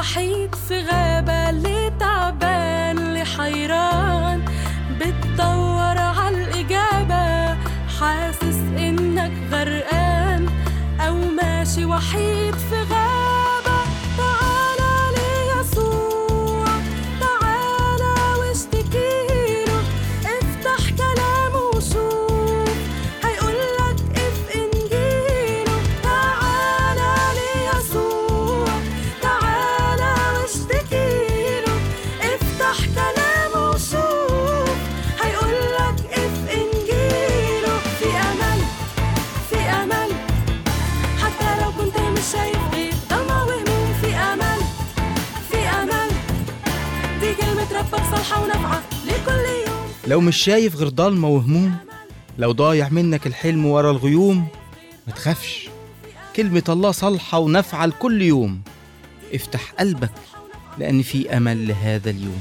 وحيد في غابة اللي تعبان اللي حيران بتدور عالإجابة حاسس إنك غرقان أو ماشي وحيد في غابة تعالى ليسوع تعالى واشتكيله افتح كلامه وشوف هيقولك اف انجيله تعالى ليسوع تعالى واشتكيله افتح كلامه وشوف هيقولك اف انجيله في امل في امل حتى لو كنت مش شايف غير ضلمة وهموم في امل في امل دي كلمة ربك صالحة ونافعة لكل يوم لو مش شايف غير ضلمة وهموم لو ضايع منك الحلم ورا الغيوم ما تخافش كلمة الله صالحة ونافعة لكل يوم افتح قلبك لأن في أمل لهذا اليوم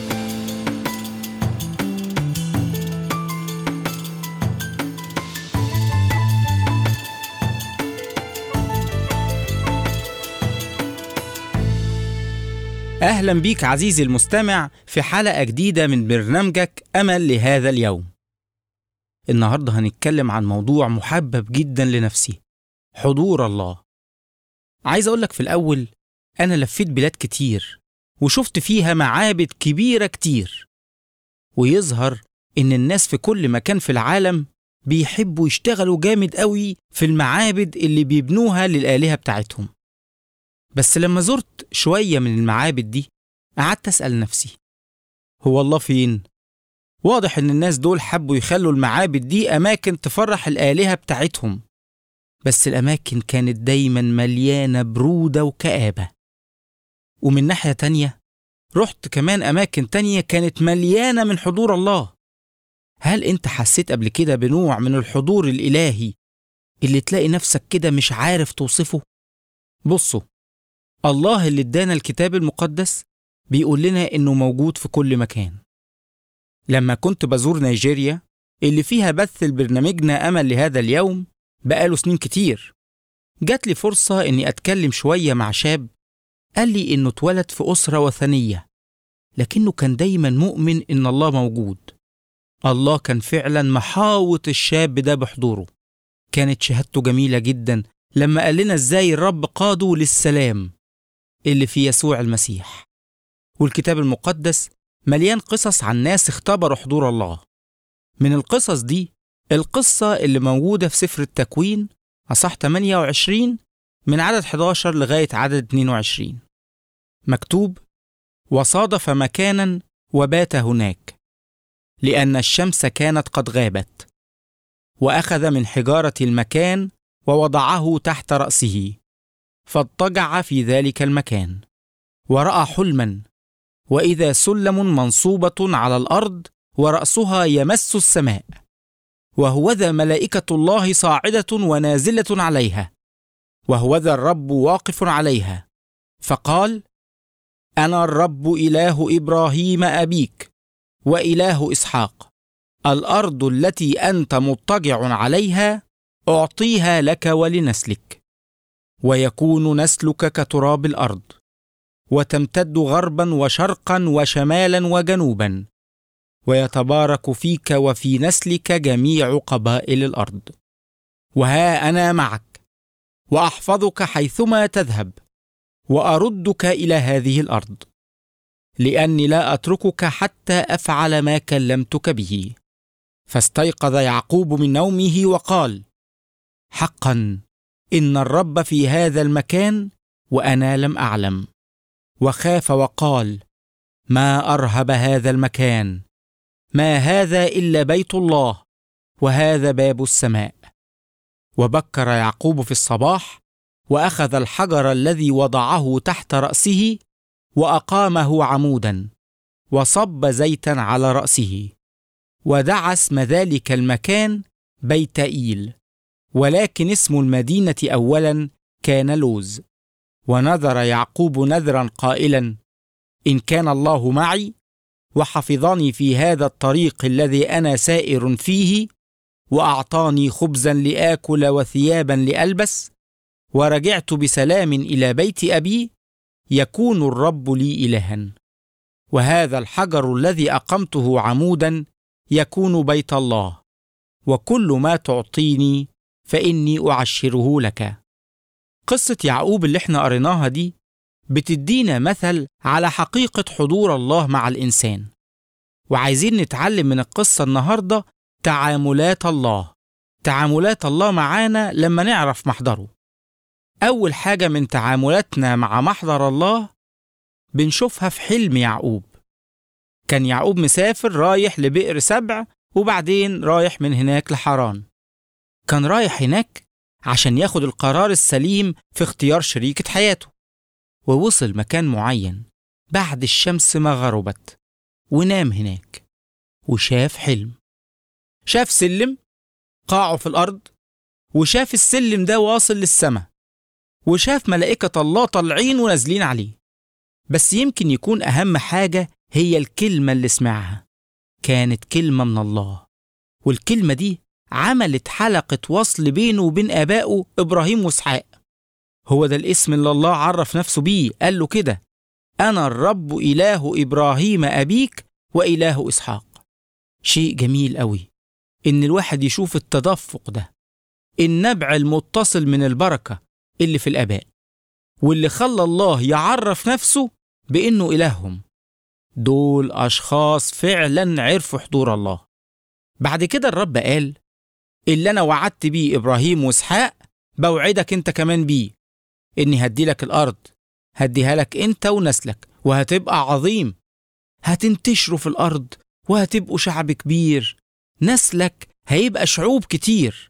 أهلا بيك عزيزي المستمع في حلقة جديدة من برنامجك أمل لهذا اليوم. النهاردة هنتكلم عن موضوع محبب جدا لنفسي حضور الله. عايز أقولك في الأول أنا لفيت بلاد كتير وشفت فيها معابد كبيرة كتير. ويظهر إن الناس في كل مكان في العالم بيحبوا يشتغلوا جامد قوي في المعابد اللي بيبنوها للآلهة بتاعتهم. بس لما زرت شوية من المعابد دي قعدت أسأل نفسي هو الله فين؟ واضح إن الناس دول حبوا يخلوا المعابد دي أماكن تفرح الآلهة بتاعتهم بس الأماكن كانت دايما مليانة برودة وكآبة ومن ناحية تانية رحت كمان أماكن تانية كانت مليانة من حضور الله هل أنت حسيت قبل كده بنوع من الحضور الإلهي اللي تلاقي نفسك كده مش عارف توصفه؟ بصوا الله اللي ادانا الكتاب المقدس بيقول لنا انه موجود في كل مكان لما كنت بزور نيجيريا اللي فيها بث برنامجنا امل لهذا اليوم بقاله سنين كتير جات لي فرصة اني اتكلم شوية مع شاب قال لي انه اتولد في اسرة وثنية لكنه كان دايما مؤمن ان الله موجود الله كان فعلا محاوط الشاب ده بحضوره كانت شهادته جميلة جدا لما قال لنا ازاي الرب قاده للسلام اللي في يسوع المسيح والكتاب المقدس مليان قصص عن ناس اختبروا حضور الله من القصص دي القصة اللي موجودة في سفر التكوين أصح 28 من عدد 11 لغاية عدد 22 مكتوب وصادف مكانا وبات هناك لأن الشمس كانت قد غابت وأخذ من حجارة المكان ووضعه تحت رأسه فاضطجع في ذلك المكان وراى حلما واذا سلم منصوبه على الارض وراسها يمس السماء وهوذا ملائكه الله صاعده ونازله عليها وهوذا الرب واقف عليها فقال انا الرب اله ابراهيم ابيك واله اسحاق الارض التي انت مضطجع عليها اعطيها لك ولنسلك ويكون نسلك كتراب الارض وتمتد غربا وشرقا وشمالا وجنوبا ويتبارك فيك وفي نسلك جميع قبائل الارض وها انا معك واحفظك حيثما تذهب واردك الى هذه الارض لاني لا اتركك حتى افعل ما كلمتك به فاستيقظ يعقوب من نومه وقال حقا ان الرب في هذا المكان وانا لم اعلم وخاف وقال ما ارهب هذا المكان ما هذا الا بيت الله وهذا باب السماء وبكر يعقوب في الصباح واخذ الحجر الذي وضعه تحت راسه واقامه عمودا وصب زيتا على راسه ودعا اسم ذلك المكان بيت ايل ولكن اسم المدينه اولا كان لوز ونذر يعقوب نذرا قائلا ان كان الله معي وحفظني في هذا الطريق الذي انا سائر فيه واعطاني خبزا لاكل وثيابا لالبس ورجعت بسلام الى بيت ابي يكون الرب لي إلها وهذا الحجر الذي أقمته عمودا يكون بيت الله وكل ما تعطيني فإني أعشره لك قصة يعقوب اللي احنا قريناها دي بتدينا مثل على حقيقة حضور الله مع الإنسان وعايزين نتعلم من القصة النهاردة تعاملات الله تعاملات الله معانا لما نعرف محضره أول حاجة من تعاملاتنا مع محضر الله بنشوفها في حلم يعقوب كان يعقوب مسافر رايح لبئر سبع وبعدين رايح من هناك لحران كان رايح هناك عشان ياخد القرار السليم في اختيار شريكة حياته ووصل مكان معين بعد الشمس ما غربت ونام هناك وشاف حلم شاف سلم قاعه في الأرض وشاف السلم ده واصل للسماء وشاف ملائكة الله طالعين ونازلين عليه بس يمكن يكون أهم حاجة هي الكلمة اللي سمعها كانت كلمة من الله والكلمة دي عملت حلقة وصل بينه وبين آبائه إبراهيم وإسحاق هو ده الاسم اللي الله عرف نفسه بيه قال له كده أنا الرب إله إبراهيم أبيك وإله إسحاق شيء جميل قوي إن الواحد يشوف التدفق ده النبع المتصل من البركة اللي في الآباء واللي خلى الله يعرف نفسه بإنه إلههم دول أشخاص فعلا عرفوا حضور الله بعد كده الرب قال اللي أنا وعدت بيه إبراهيم وإسحاق بوعدك أنت كمان بيه إني هدي لك الأرض هديها لك أنت ونسلك وهتبقى عظيم هتنتشروا في الأرض وهتبقوا شعب كبير نسلك هيبقى شعوب كتير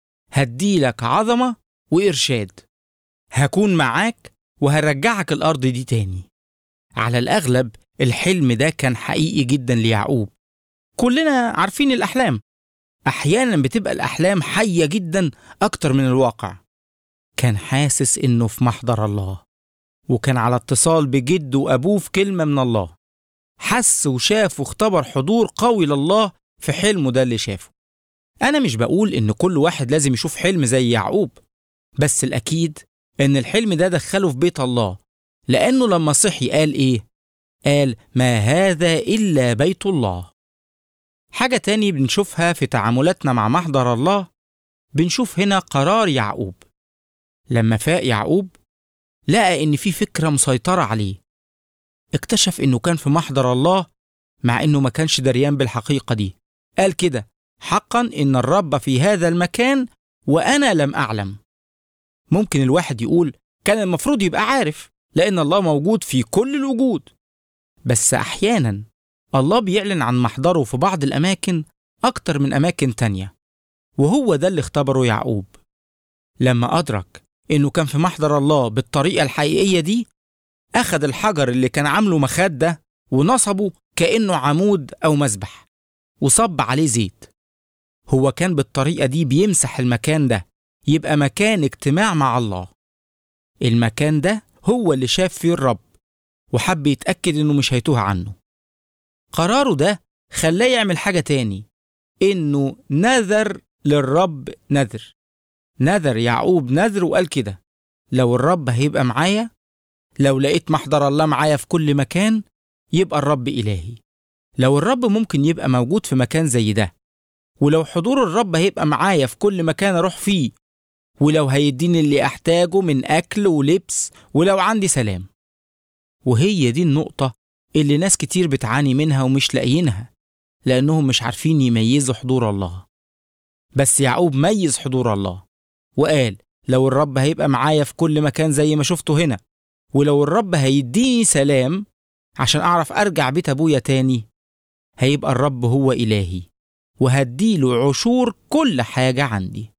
هدي لك عظمة وإرشاد هكون معاك وهرجعك الأرض دي تاني على الأغلب الحلم ده كان حقيقي جدا ليعقوب كلنا عارفين الأحلام أحيانا بتبقى الأحلام حية جدا أكتر من الواقع كان حاسس إنه في محضر الله وكان على اتصال بجده وأبوه في كلمة من الله حس وشاف واختبر حضور قوي لله في حلمه ده اللي شافه أنا مش بقول إن كل واحد لازم يشوف حلم زي يعقوب بس الأكيد إن الحلم ده دخله في بيت الله لأنه لما صحي قال إيه؟ قال ما هذا إلا بيت الله حاجة تاني بنشوفها في تعاملاتنا مع محضر الله بنشوف هنا قرار يعقوب لما فاق يعقوب لقى إن في فكرة مسيطرة عليه اكتشف إنه كان في محضر الله مع إنه ما كانش دريان بالحقيقة دي قال كده حقا إن الرب في هذا المكان وأنا لم أعلم ممكن الواحد يقول كان المفروض يبقى عارف لأن الله موجود في كل الوجود بس أحيانا الله بيعلن عن محضره في بعض الأماكن أكتر من أماكن تانية وهو ده اللي اختبره يعقوب لما أدرك إنه كان في محضر الله بالطريقة الحقيقية دي أخد الحجر اللي كان عامله مخدة ونصبه كأنه عمود أو مسبح وصب عليه زيت هو كان بالطريقة دي بيمسح المكان ده يبقى مكان اجتماع مع الله المكان ده هو اللي شاف فيه الرب وحب يتأكد إنه مش هيتوه عنه قراره ده خلاه يعمل حاجة تاني إنه نذر للرب نذر نذر يعقوب نذر وقال كده لو الرب هيبقى معايا لو لقيت محضر الله معايا في كل مكان يبقى الرب إلهي لو الرب ممكن يبقى موجود في مكان زي ده ولو حضور الرب هيبقى معايا في كل مكان أروح فيه ولو هيديني اللي أحتاجه من أكل ولبس ولو عندي سلام وهي دي النقطة اللي ناس كتير بتعاني منها ومش لاقيينها لأنهم مش عارفين يميزوا حضور الله بس يعقوب ميز حضور الله وقال لو الرب هيبقى معايا في كل مكان زي ما شفته هنا ولو الرب هيديني سلام عشان أعرف أرجع بيت أبويا تاني هيبقى الرب هو إلهي وهديله عشور كل حاجة عندي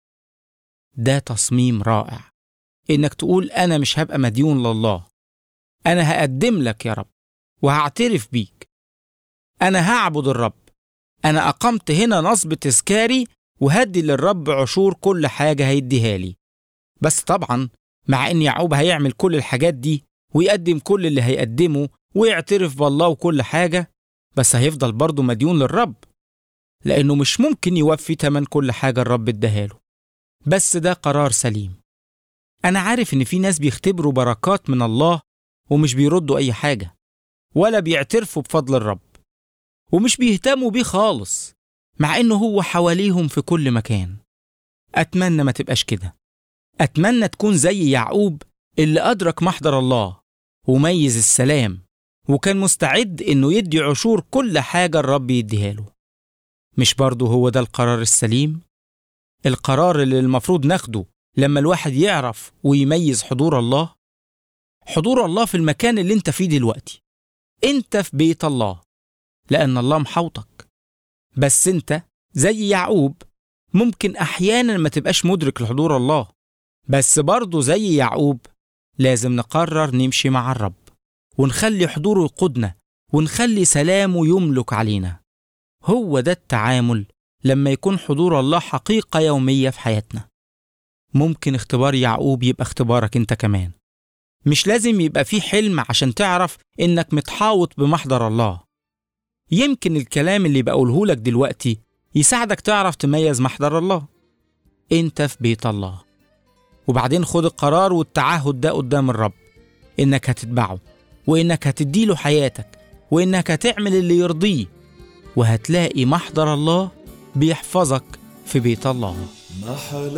ده تصميم رائع إنك تقول أنا مش هبقى مديون لله أنا هقدم لك يا رب وهعترف بيك أنا هعبد الرب أنا أقمت هنا نصب تذكاري وهدي للرب عشور كل حاجة هيديها لي بس طبعا مع إن يعقوب هيعمل كل الحاجات دي ويقدم كل اللي هيقدمه ويعترف بالله وكل حاجة بس هيفضل برضه مديون للرب لأنه مش ممكن يوفي تمن كل حاجة الرب اداهاله بس ده قرار سليم أنا عارف إن في ناس بيختبروا بركات من الله ومش بيردوا أي حاجة ولا بيعترفوا بفضل الرب ومش بيهتموا بيه خالص مع إنه هو حواليهم في كل مكان أتمنى ما تبقاش كده أتمنى تكون زي يعقوب اللي أدرك محضر الله وميز السلام وكان مستعد إنه يدي عشور كل حاجة الرب يديها له مش برضه هو ده القرار السليم؟ القرار اللي المفروض ناخده لما الواحد يعرف ويميز حضور الله حضور الله في المكان اللي انت فيه دلوقتي انت في بيت الله لأن الله محوطك بس انت زي يعقوب ممكن أحيانا ما تبقاش مدرك لحضور الله بس برضه زي يعقوب لازم نقرر نمشي مع الرب ونخلي حضوره يقودنا ونخلي سلامه يملك علينا هو ده التعامل لما يكون حضور الله حقيقة يومية في حياتنا ممكن اختبار يعقوب يبقى اختبارك انت كمان مش لازم يبقى في حلم عشان تعرف انك متحاوط بمحضر الله يمكن الكلام اللي بقوله لك دلوقتي يساعدك تعرف تميز محضر الله انت في بيت الله وبعدين خد القرار والتعهد ده قدام الرب انك هتتبعه وانك هتديله حياتك وانك هتعمل اللي يرضيه وهتلاقي محضر الله بيحفظك في بيت الله محل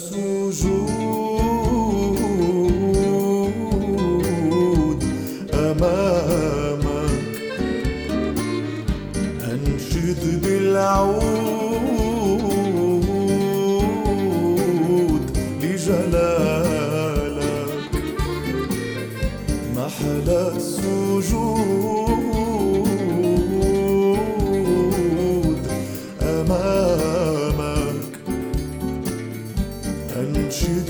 السجود أمامك أنشد بالعود لجلالك محل السجود أمامك أنشد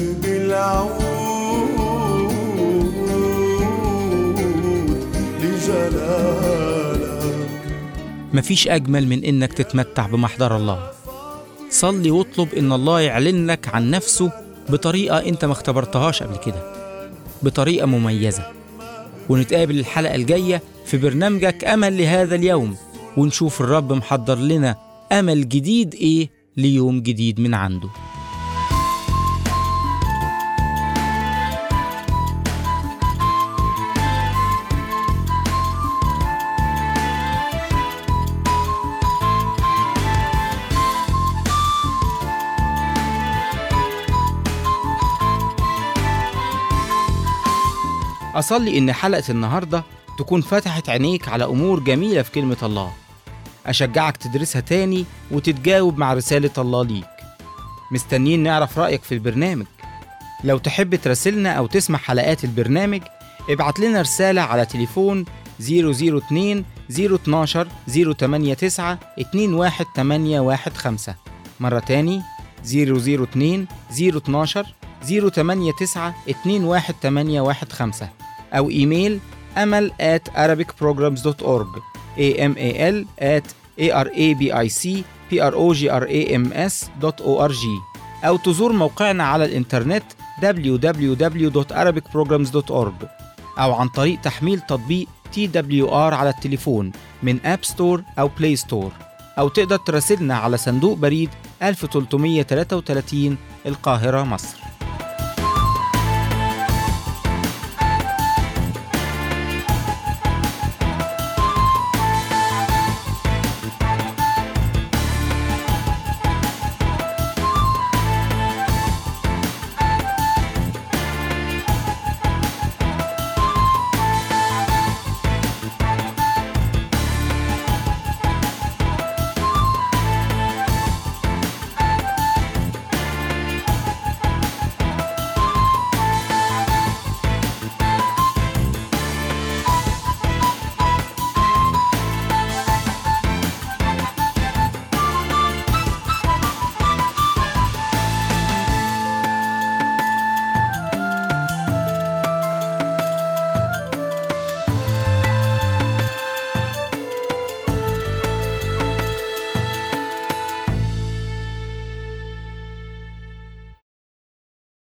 بالعود لجلالك مفيش أجمل من إنك تتمتع بمحضر الله صلي واطلب إن الله يعلن لك عن نفسه بطريقة أنت ما اختبرتهاش قبل كده بطريقة مميزة ونتقابل الحلقة الجاية في برنامجك أمل لهذا اليوم ونشوف الرب محضر لنا أمل جديد إيه ليوم جديد من عنده أصلي إن حلقة النهاردة تكون فتحت عينيك على أمور جميلة في كلمة الله أشجعك تدرسها تاني وتتجاوب مع رسالة الله ليك مستنيين نعرف رأيك في البرنامج لو تحب تراسلنا أو تسمع حلقات البرنامج ابعت لنا رسالة على تليفون 002 012 089 21815 مرة تاني 002 012 089 21815 أو إيميل أمل at arabicprograms.org amal at arabicprograms.org أو تزور موقعنا على الإنترنت www.arabicprograms.org أو عن طريق تحميل تطبيق TWR على التليفون من أب ستور أو بلاي ستور أو تقدر تراسلنا على صندوق بريد 1333 القاهرة مصر